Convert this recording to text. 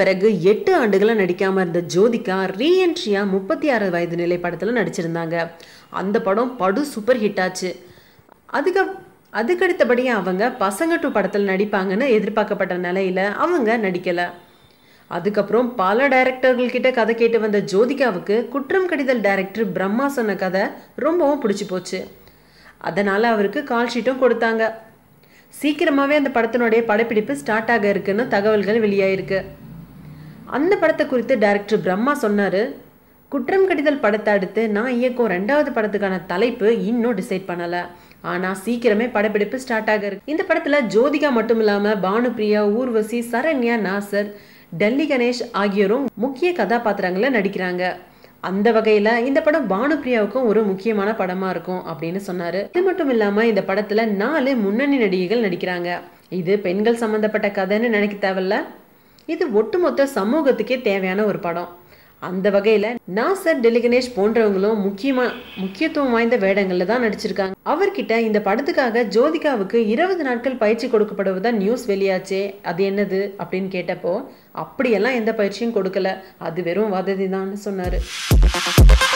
பிறகு எட்டு ஆண்டுகளாக நடிக்காமல் இருந்த ஜோதிகா ரீஎன்ட்ரியா முப்பத்தி ஆறு வயது நிலை படத்தில் நடிச்சிருந்தாங்க அந்த படம் படு சூப்பர் ஹிட் ஆச்சு அதுக்கு அதுக்கடுத்தபடியாக அவங்க பசங்க டூ படத்தில் நடிப்பாங்கன்னு எதிர்பார்க்கப்பட்ட நிலையில் அவங்க நடிக்கலை அதுக்கப்புறம் பல டைரக்டர்கள் கிட்ட கதை கேட்டு வந்த ஜோதிகாவுக்கு குற்றம் கடிதல் டைரக்டர் பிரம்மா சொன்ன கதை ரொம்பவும் பிடிச்சி போச்சு அதனால் அவருக்கு கால் ஷீட்டும் கொடுத்தாங்க சீக்கிரமாகவே அந்த படத்தினுடைய படப்பிடிப்பு ஸ்டார்ட் ஆக இருக்குன்னு தகவல்கள் வெளியாயிருக்கு அந்த படத்தை குறித்து டைரக்டர் பிரம்மா சொன்னார் குற்றம் கடிதல் படத்தை அடுத்து நான் இயக்கும் ரெண்டாவது படத்துக்கான தலைப்பு இன்னும் டிசைட் பண்ணலை ஆனால் சீக்கிரமே படப்பிடிப்பு ஸ்டார்ட் ஆக இருக்கு இந்த படத்தில் ஜோதிகா மட்டும் இல்லாமல் பானுபிரியா ஊர்வசி சரண்யா நாசர் டெல்லி கணேஷ் ஆகியோரும் முக்கிய கதாபாத்திரங்களை நடிக்கிறாங்க அந்த வகையில் இந்த படம் பானுபிரியாவுக்கும் ஒரு முக்கியமான படமாக இருக்கும் அப்படின்னு சொன்னார் இது மட்டும் இல்லாமல் இந்த படத்தில் நாலு முன்னணி நடிகைகள் நடிக்கிறாங்க இது பெண்கள் சம்மந்தப்பட்ட கதைன்னு நினைக்க தேவையில்ல இது ஒட்டுமொத்த சமூகத்துக்கே தேவையான ஒரு படம் அந்த வகையில் நாசர் டெலிகணேஷ் போன்றவங்களும் முக்கியமா முக்கியத்துவம் வாய்ந்த வேடங்களில் தான் நடிச்சிருக்காங்க அவர்கிட்ட இந்த படத்துக்காக ஜோதிகாவுக்கு இருபது நாட்கள் பயிற்சி கொடுக்கப்படுவதா நியூஸ் வெளியாச்சே அது என்னது அப்படின்னு கேட்டப்போ அப்படியெல்லாம் எந்த பயிற்சியும் கொடுக்கல அது வெறும் வததி தான் சொன்னார்